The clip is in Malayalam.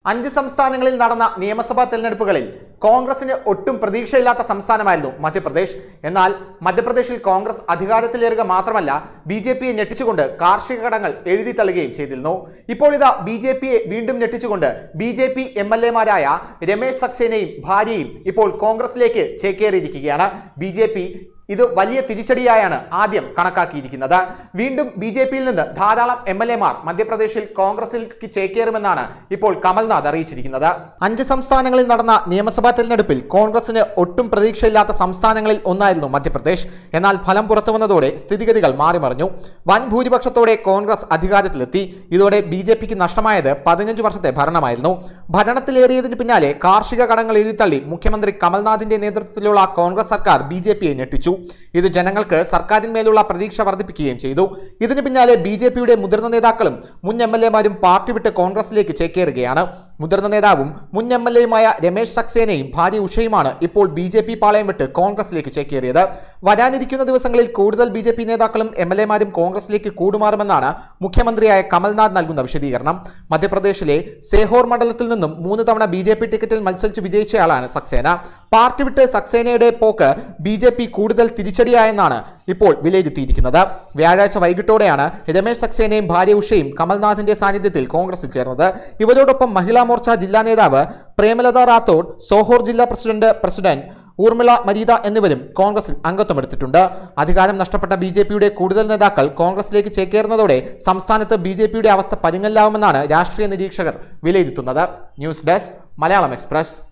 അഞ്ച് സംസ്ഥാനങ്ങളിൽ നടന്ന നിയമസഭാ തെരഞ്ഞെടുപ്പുകളിൽ കോൺഗ്രസിന് ഒട്ടും പ്രതീക്ഷയില്ലാത്ത സംസ്ഥാനമായിരുന്നു മധ്യപ്രദേശ് എന്നാൽ മധ്യപ്രദേശിൽ കോൺഗ്രസ് അധികാരത്തിലേറുക മാത്രമല്ല ബി ജെ പിയെ ഞെട്ടിച്ചുകൊണ്ട് കാർഷിക കടങ്ങൾ എഴുതി തള്ളുകയും ചെയ്തിരുന്നു ഇപ്പോൾ ഇതാ ബി ജെ പിയെ വീണ്ടും ഞെട്ടിച്ചുകൊണ്ട് ബി ജെ പി എം എൽ എമാരായ രമേശ് സക്സേനയും ഭാര്യയും ഇപ്പോൾ കോൺഗ്രസിലേക്ക് ചേക്കേറിയിരിക്കുകയാണ് ബി ജെ പി ഇത് വലിയ തിരിച്ചടിയായാണ് ആദ്യം കണക്കാക്കിയിരിക്കുന്നത് വീണ്ടും ബി ജെ പിയിൽ നിന്ന് ധാരാളം എം എൽ എമാർ മധ്യപ്രദേശിൽ കോൺഗ്രസിലേക്ക് ചേക്കേറുമെന്നാണ് ഇപ്പോൾ കമൽനാഥ് അറിയിച്ചിരിക്കുന്നത് അഞ്ച് സംസ്ഥാനങ്ങളിൽ നടന്ന നിയമസഭാ തെരഞ്ഞെടുപ്പിൽ കോൺഗ്രസിന് ഒട്ടും പ്രതീക്ഷയില്ലാത്ത സംസ്ഥാനങ്ങളിൽ ഒന്നായിരുന്നു മധ്യപ്രദേശ് എന്നാൽ ഫലം പുറത്തു വന്നതോടെ സ്ഥിതിഗതികൾ മാറിമറിഞ്ഞു വൻ ഭൂരിപക്ഷത്തോടെ കോൺഗ്രസ് അധികാരത്തിലെത്തി ഇതോടെ ബി ജെ പിക്ക് നഷ്ടമായത് പതിനഞ്ച് വർഷത്തെ ഭരണമായിരുന്നു ഭരണത്തിലേറിയതിന് പിന്നാലെ കാർഷിക കടങ്ങൾ എഴുതിത്തള്ളി മുഖ്യമന്ത്രി കമൽനാഥിന്റെ നേതൃത്വത്തിലുള്ള കോൺഗ്രസ് സർക്കാർ ബി ജെ പിയെ ഞെട്ടിച്ചു ഇത് ജനങ്ങൾക്ക് സർക്കാരിന്മേലുള്ള പ്രതീക്ഷ വർദ്ധിപ്പിക്കുകയും ചെയ്തു ഇതിന് പിന്നാലെ ബി ജെ പിയുടെ മുതിർന്ന നേതാക്കളും മുൻ എം എൽ എമാരും പാർട്ടി വിട്ട് കോൺഗ്രസിലേക്ക് ചേക്കേറുകയാണ് മുതിർന്ന നേതാവും മുൻ എം എൽ എയുമായ രമേശ് സക്സേനയും ഭാര്യ ഉഷയുമാണ് ഇപ്പോൾ ബി ജെ പി പാളയം വിട്ട് കോൺഗ്രസിലേക്ക് ചേക്കേറിയത് വരാനിരിക്കുന്ന ദിവസങ്ങളിൽ കൂടുതൽ ബി ജെ പി നേതാക്കളും എം എൽ എമാരും കോൺഗ്രസിലേക്ക് കൂടുമാറുമെന്നാണ് മുഖ്യമന്ത്രിയായ കമൽനാഥ് നൽകുന്ന വിശദീകരണം മധ്യപ്രദേശിലെ സേഹോർ മണ്ഡലത്തിൽ നിന്നും മൂന്ന് തവണ ബി ജെ പി ടിക്കറ്റിൽ മത്സരിച്ച് വിജയിച്ചയാളാണ് സക്സേന പാർട്ടി വിട്ട് സക്സേനയുടെ പോക്ക് ബി ജെ പി കൂടുതൽ തിരിച്ചടിയായെന്നാണ് ഇപ്പോൾ വിലയിരുത്തിയിരിക്കുന്നത് വ്യാഴാഴ്ച വൈകിട്ടോടെയാണ് രമേശ് സക്സേനയും ഭാര്യ ഉഷയും കമൽനാഥിന്റെ സാന്നിധ്യത്തിൽ കോൺഗ്രസിൽ ചേർന്നത് ഇവരോടൊപ്പം മഹിളാ മോർച്ച ജില്ലാ നേതാവ് പ്രേമലത റാത്തോഡ് സോഹോർ ജില്ലാ പ്രസിഡന്റ് പ്രസിഡന്റ് ഊർമിള മരീത എന്നിവരും കോൺഗ്രസിൽ അംഗത്വമെടുത്തിട്ടുണ്ട് അധികാരം നഷ്ടപ്പെട്ട ബി ജെ പിയുടെ കൂടുതൽ നേതാക്കൾ കോൺഗ്രസിലേക്ക് ചേക്കേറുന്നതോടെ സംസ്ഥാനത്ത് ബി ജെ പിയുടെ അവസ്ഥ പരുങ്ങല്ലാവുമെന്നാണ് രാഷ്ട്രീയ നിരീക്ഷകർ വിലയിരുത്തുന്നത് ന്യൂസ് ഡെസ്ക് മലയാളം എക്സ്പ്രസ്